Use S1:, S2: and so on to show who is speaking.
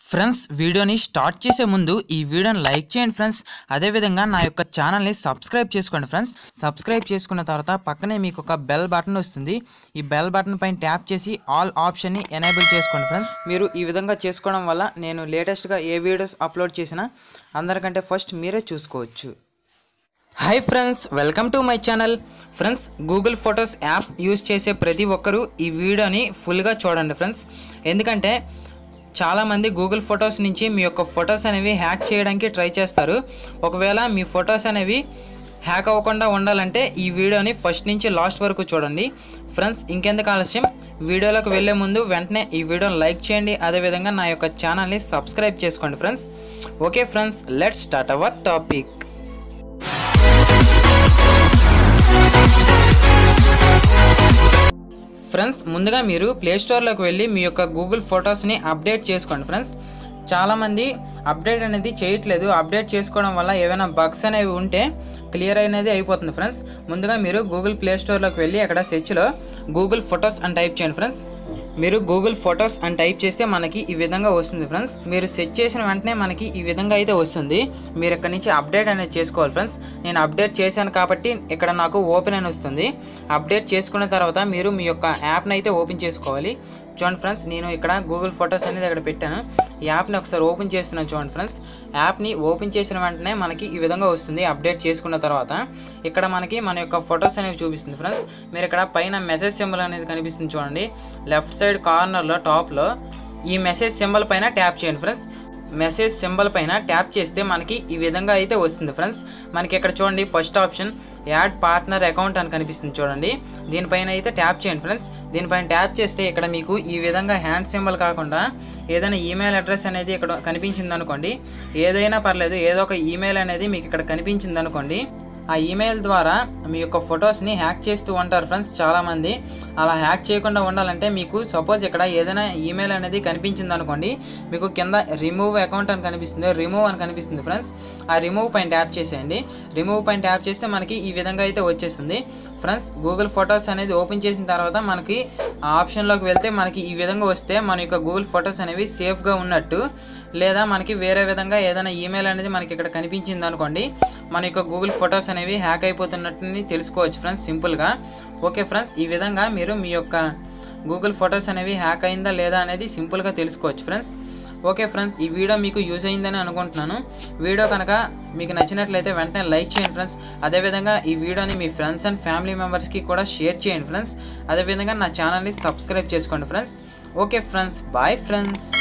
S1: friends వీడియోని start చేసే ముందు ఈ వీడియోని లైక్ చేయండి ఫ్రెండ్స్ అదేవిధంగా నా యొక్క ఛానల్ని సబ్స్క్రైబ్ చేసుకోండి ఫ్రెండ్స్ సబ్స్క్రైబ్ చేసుకున్న తర్వాత పక్కనే మీకు ఒక బెల్ బటన్ వస్తుంది ఈ బెల్ బటన్ పైన ట్యాప్ చేసి ఆల్ ఆప్షన్ని ఎనేబుల్ చేసుకోండి ఫ్రెండ్స్ మీరు ఈ విధంగా చేసుకోవడం వల్ల నేను లేటెస్ట్గా ఏ వీడియోస్ అప్లోడ్ చేసినా అందరికంటే ఫస్ట్ మీరే చూసుకోవచ్చు hi friends welcome to my channel friends Google photos app use చేసే ప్రతి ఒక్కరూ ఈ వీడియోని ఫుల్గా చూడండి ఫ్రెండ్స్ ఎందుకంటే చాలామంది గూగుల్ ఫొటోస్ నుంచి మీ యొక్క ఫొటోస్ అనేవి హ్యాక్ చేయడానికి ట్రై చేస్తారు ఒకవేళ మీ ఫొటోస్ అనేవి హ్యాక్ అవ్వకుండా ఉండాలంటే ఈ వీడియోని ఫస్ట్ నుంచి లాస్ట్ వరకు చూడండి ఫ్రెండ్స్ ఇంకెందుకు ఆలస్యం వీడియోలోకి వెళ్ళే ముందు వెంటనే ఈ వీడియోని లైక్ చేయండి అదేవిధంగా నా యొక్క ఛానల్ని సబ్స్క్రైబ్ చేసుకోండి friends okay friends let's start our topic friends ముందుగా మీరు ప్లే స్టోర్లోకి వెళ్ళి మీ యొక్క గూగుల్ ఫొటోస్ని అప్డేట్ చేసుకోండి ఫ్రెండ్స్ చాలామంది అప్డేట్ అనేది చేయట్లేదు అప్డేట్ చేసుకోవడం వల్ల ఏమైనా బగ్స్ అనేవి ఉంటే క్లియర్ అనేది అయిపోతుంది ఫ్రెండ్స్ ముందుగా మీరు గూగుల్ ప్లే స్టోర్లోకి వెళ్ళి అక్కడ సెర్చ్లో గూగుల్ ఫొటోస్ అని టైప్ చేయండి ఫ్రెండ్స్ మీరు గూగుల్ ఫొటోస్ అని టైప్ చేస్తే మనకి ఈ విధంగా వస్తుంది ఫ్రెండ్స్ మీరు సెర్చ్ చేసిన వెంటనే మనకి ఈ విధంగా అయితే వస్తుంది మీరు ఇక్కడ నుంచి అప్డేట్ అనేది చేసుకోవాలి ఫ్రెండ్స్ నేను అప్డేట్ చేశాను కాబట్టి ఇక్కడ నాకు ఓపెన్ అని వస్తుంది అప్డేట్ చేసుకున్న తర్వాత మీరు మీ యొక్క యాప్ని అయితే ఓపెన్ చేసుకోవాలి చూడండి ఫ్రెండ్స్ నేను ఇక్కడ గూగుల్ ఫొటోస్ అనేది అక్కడ పెట్టాను ఈ యాప్ని ఒకసారి ఓపెన్ చేస్తున్నాను చూడండి ఫ్రెండ్స్ యాప్ని ఓపెన్ చేసిన వెంటనే మనకి ఈ విధంగా వస్తుంది అప్డేట్ చేసుకున్న తర్వాత ఇక్కడ మనకి మన యొక్క ఫొటోస్ అనేవి చూపిస్తుంది ఫ్రెండ్స్ మీరు ఇక్కడ పైన మెసేజ్ సింబల్ అనేది కనిపిస్తుంది చూడండి లెఫ్ట్ సైడ్ కార్నర్లో టాప్లో ఈ మెసేజ్ సింబల్ పైన ట్యాప్ చేయండి ఫ్రెండ్స్ మెసేజ్ సింబల్ పైన ట్యాప్ చేస్తే మనకి ఈ విధంగా అయితే వస్తుంది ఫ్రెండ్స్ మనకి ఇక్కడ చూడండి first option add partner account అని కనిపిస్తుంది చూడండి దీనిపైన అయితే ట్యాప్ చేయండి ఫ్రెండ్స్ దీనిపైన ట్యాప్ చేస్తే ఇక్కడ మీకు ఈ విధంగా హ్యాండ్ సింబల్ కాకుండా ఏదైనా ఈమెయిల్ అడ్రస్ అనేది ఇక్కడ కనిపించింది అనుకోండి ఏదైనా పర్లేదు ఏదో ఒక ఈమెయిల్ అనేది మీకు ఇక్కడ కనిపించింది అనుకోండి ఆ ఈమెయిల్ ద్వారా మీ యొక్క ఫొటోస్ని హ్యాక్ చేస్తూ ఉంటారు ఫ్రెండ్స్ చాలామంది అలా హ్యాక్ చేయకుండా ఉండాలంటే మీకు సపోజ్ ఇక్కడ ఏదైనా ఈమెయిల్ అనేది కనిపించింది అనుకోండి మీకు కింద రిమూవ్ అకౌంట్ అని కనిపిస్తుంది రిమూవ్ అని కనిపిస్తుంది ఫ్రెండ్స్ ఆ రిమూవ్ పైన ట్యాప్ చేసేయండి రిమూవ్ పైన ట్యాప్ చేస్తే మనకి ఈ విధంగా అయితే వచ్చేస్తుంది ఫ్రెండ్స్ గూగుల్ ఫొటోస్ అనేది ఓపెన్ చేసిన తర్వాత మనకి ఆ ఆప్షన్లోకి వెళ్తే మనకి ఈ విధంగా వస్తే మన యొక్క గూగుల్ ఫొటోస్ అనేవి సేఫ్గా ఉన్నట్టు లేదా మనకి వేరే విధంగా ఏదైనా ఈమెయిల్ అనేది మనకి ఇక్కడ కనిపించింది అనుకోండి మన యొక్క గూగుల్ ఫొటోస్ అనేవి హ్యాక్ అయిపోతున్నట్టుని తెలుసుకోవచ్చు ఫ్రెండ్స్ సింపుల్గా ఓకే ఫ్రెండ్స్ ఈ విధంగా మీరు మీ యొక్క గూగుల్ ఫొటోస్ అనేవి హ్యాక్ అయిందా లేదా అనేది సింపుల్గా తెలుసుకోవచ్చు ఫ్రెండ్స్ ఓకే ఫ్రెండ్స్ ఈ వీడియో మీకు యూజ్ అయిందని అనుకుంటున్నాను వీడియో కనుక మీకు నచ్చినట్లయితే వెంటనే లైక్ చేయండి ఫ్రెండ్స్ అదేవిధంగా ఈ వీడియోని మీ ఫ్రెండ్స్ అండ్ ఫ్యామిలీ మెంబర్స్కి కూడా షేర్ చేయండి ఫ్రెండ్స్ అదేవిధంగా నా ఛానల్ని సబ్స్క్రైబ్ చేసుకోండి friends okay friends bye friends